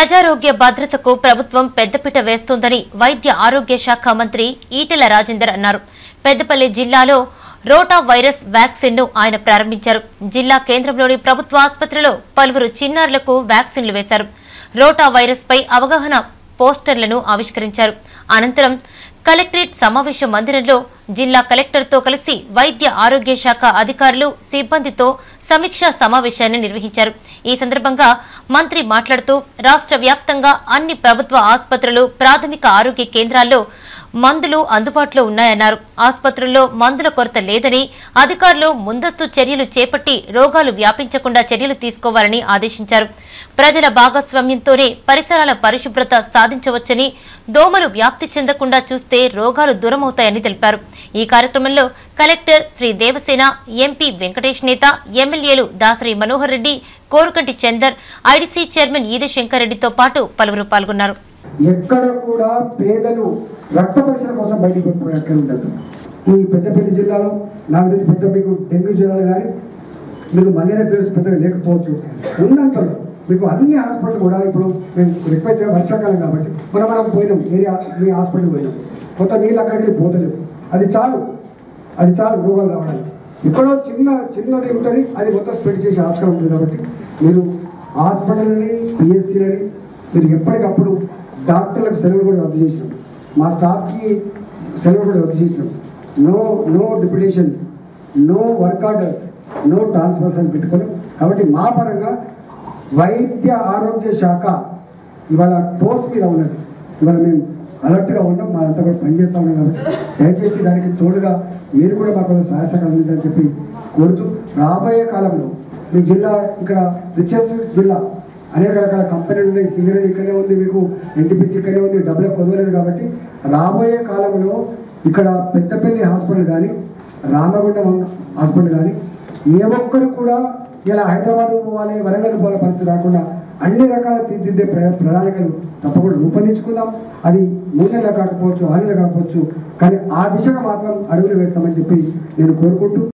ప్రజారోగ్య భద్రతకు ప్రభుత్వం పెద్దపీట వేస్తోందని వైద్య ఆరోగ్య శాఖ మంత్రి ఈటెల రాజేందర్ అన్నారు పెద్దపల్లి జిల్లాలో రోటా వైరస్ వ్యాక్సిన్ ను ఆయన ప్రారంభించారు జిల్లా కేంద్రంలోని ప్రభుత్వ ఆసుపత్రిలో పలువురు చిన్నారులకు వ్యాక్సిన్లు వేశారు రోటా వైరస్ పై అవగాహన పోస్టర్లను ఆవిష్కరించారు అనంతరం కలెక్టరేట్ సమావేశ మందిరంలో జిల్లా కలెక్టర్తో కలిసి వైద్య ఆరోగ్య శాఖ అధికారులు సిబ్బందితో సమీక్షా సమావేశాన్ని నిర్వహించారు ఈ సందర్భంగా మంత్రి మాట్లాడుతూ రాష్ట్ర వ్యాప్తంగా అన్ని ప్రభుత్వ ఆసుపత్రులు ప్రాథమిక ఆరోగ్య కేంద్రాల్లో మందులు అందుబాటులో ఉన్నాయన్నారు ఆసుపత్రుల్లో మందుల కొరత లేదని అధికారులు ముందస్తు చర్యలు చేపట్టి రోగాలు వ్యాపించకుండా చర్యలు తీసుకోవాలని ఆదేశించారు ప్రజల భాగస్వామ్యంతోనే పరిసరాల పరిశుభ్రత సాధించవచ్చని దోమలు వ్యాప్తి చెందకుండా చూస్తే రోగాలు దూరమవుతాయని తెలిపారు ఈ కార్యక్రమంలో కలెక్టర్ శ్రీ దేవసేన ఎంపీ వెంకటేష్ నేత ఎమ్మెల్యేలు దాసరి మనోహర్ రెడ్డి కోరుకంటి చందర్ ఐడీసీ చైర్మన్ ఈది శంకర్ రెడ్డితో పాటు పలువురు పాల్గొన్నారు ఎక్కడ కూడా పేదలు రక్త పరీక్షల కోసం బయటికి పెట్టుకునే అక్కడ ఉండదు ఈ పెద్దపల్లి జిల్లాలో నాకు తెలిసి పెద్ద మీకు డెంగ్యూ జ్వరాలు కానీ మీకు మలేరియా ఫీవర్స్ పెద్దగా లేకపోవచ్చు ఉన్నంతలో మీకు అన్ని హాస్పిటల్ కూడా ఇప్పుడు మేము రిక్వెస్ట్ వర్షాకాలం కాబట్టి మనం మనం పోయినాం ఏరియా మీ హాస్పిటల్ పోయినాం కొత్త నీళ్ళు అక్కడికి పోతలేవు అది చాలు అది చాలు రోగాలు రావడానికి ఎక్కడో చిన్న చిన్నది ఉంటుంది అది మొత్తం స్ప్రెడ్ చేసే ఆస్కారం ఉంటుంది కాబట్టి మీరు హాస్పిటల్ని పిఎస్సీలని మీరు ఎప్పటికప్పుడు డాక్టర్లకు సెలవులు కూడా రద్దు చేసాం మా స్టాఫ్కి సెలవులు కూడా రద్దు చేసాం no no deputations no work orders no transfers అని పెట్టుకొని కాబట్టి మా పరంగా వైద్య ఆరోగ్య శాఖ ఇవాళ టోస్ మీద ఉన్నది ఇవాళ మేము అలర్ట్గా ఉన్నాం మా అంతా కూడా పనిచేస్తా ఉన్నాం కాబట్టి దయచేసి దానికి తోడుగా మీరు కూడా మాకు సహాయ సహకారం అందించాలని చెప్పి కోరుతూ రాబోయే కాలంలో మీ జిల్లా ఇక్కడ రిచెస్ట్ జిల్లా అనేక రకాల కంపెనీలు ఉన్నాయి సింగరేణి ఇక్కడే ఉంది మీకు ఎన్టీపీసీ ఇక్కడే ఉంది డబ్బులు కొదవలేదు కాబట్టి రాబోయే కాలంలో ఇక్కడ పెద్దపల్లి హాస్పిటల్ కానీ రామగుండం హాస్పిటల్ కానీ ఏ ఒక్కరు కూడా ఇలా హైదరాబాద్ పోవాలి వరంగల్ పోవాల పరిస్థితి రాకుండా అన్ని రకాల తీర్చిదిద్దే ప్ర- ప్రణాళికలు తప్పకుండా రూపొందించుకుందాం అది మూడు నెలలు కాకపోవచ్చు ఆరు నెలలు కాకపోవచ్చు కానీ ఆ దిశగా మాత్రం అడుగులు వేస్తామని చెప్పి నేను కోరుకుంటూ